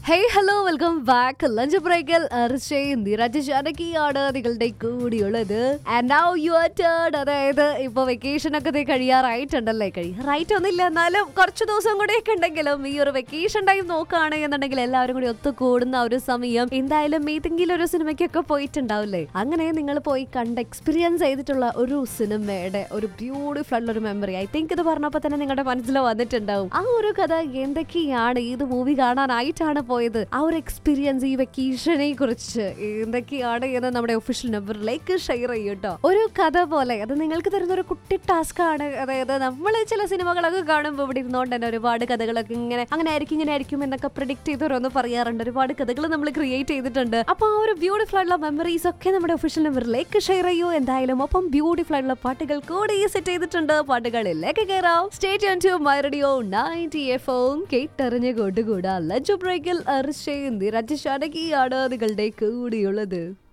ഹേ hello welcome back lunch ബ്രേക്കിൽ നിരജ് ജാനകിയാണ് നിങ്ങളുടെ കൂടിയുള്ളത് ആൻഡ് നൗ യുവർ ടേൺ അതായത് ഇപ്പൊ വെക്കേഷൻ ഒക്കെ ദേ കഴിയാറായിട്ടുണ്ടല്ലേ കഴിയാറായിട്ടൊന്നുമില്ല എന്നാലും കുറച്ച് ദിവസം കൂടെയൊക്കെ ഉണ്ടെങ്കിലും ഈ ഒരു വെക്കേഷൻ ടൈം നോക്കുകയാണ് എന്നുണ്ടെങ്കിൽ എല്ലാവരും കൂടി ഒത്തുകൂടുന്ന ഒരു സമയം എന്തായാലും ഏതെങ്കിലും ഒരു സിനിമയ്ക്കൊക്കെ പോയിട്ടുണ്ടാവില്ലേ അങ്ങനെ നിങ്ങൾ പോയി കണ്ട് എക്സ്പീരിയൻസ് ചെയ്തിട്ടുള്ള ഒരു സിനിമയുടെ ഒരു ബ്യൂട്ടിഫുൾ ആയിട്ടുള്ള ഒരു മെമ്മറി ഐ തിങ്ക് ഇത് പറഞ്ഞപ്പോൾ തന്നെ നിങ്ങളുടെ മനസ്സിൽ വന്നിട്ടുണ്ടാവും ആ ഒരു കഥ എന്തൊക്കെയാണ് ഏത് മൂവി കാണാനായിട്ടാണ് പോയത് ആ ഒരു എക്സ്പീരിയൻസ് ഈ വെക്കേഷനെ കുറിച്ച് എന്തൊക്കെയാണ് എന്ന് നമ്മുടെ ഒഫീഷ്യൽ നമ്പറിലേക്ക് ഷെയർ ചെയ്യും കേട്ടോ ഒരു കഥ പോലെ അത് നിങ്ങൾക്ക് തരുന്ന ഒരു കുട്ടി ടാസ്ക് ആണ് അതായത് നമ്മൾ ചില സിനിമകളൊക്കെ കാണുമ്പോൾ ഇവിടെ ഇരുന്നുകൊണ്ട് തന്നെ ഒരുപാട് കഥകളൊക്കെ ഇങ്ങനെ അങ്ങനെ ആയിരിക്കും ഇങ്ങനെ ആയിരിക്കും എന്നൊക്കെ പ്രിഡിക്ട് ചെയ്തവരൊന്ന് പറയാറുണ്ട് ഒരുപാട് കഥകൾ നമ്മൾ ക്രിയേറ്റ് ചെയ്തിട്ടുണ്ട് അപ്പൊ ആ ഒരു ബ്യൂട്ടിഫുൾ ആയിട്ടുള്ള മെമ്മറീസ് ഒക്കെ നമ്മുടെ ഒഫീഷ്യൽ നമ്പറിലേക്ക് ഷെയർ ചെയ്യൂ എന്തായാലും ഒപ്പം ബ്യൂട്ടിഫുൾ ആയിട്ടുള്ള പാട്ടുകൾ കൂടി സെറ്റ് ചെയ്തിട്ടുണ്ട് പാട്ടുകളിലേക്ക് കയറാം stay tuned to my radio ninety F M കേട്ടറിഞ്ഞ് കൊണ്ടുകൂടാ ലഞ്ച് ബ്രേക്കിൽ അർഷയും നിരജ് ഷാനകിയാണ് നിങ്ങളുടെ കൂടിയുള്ളത്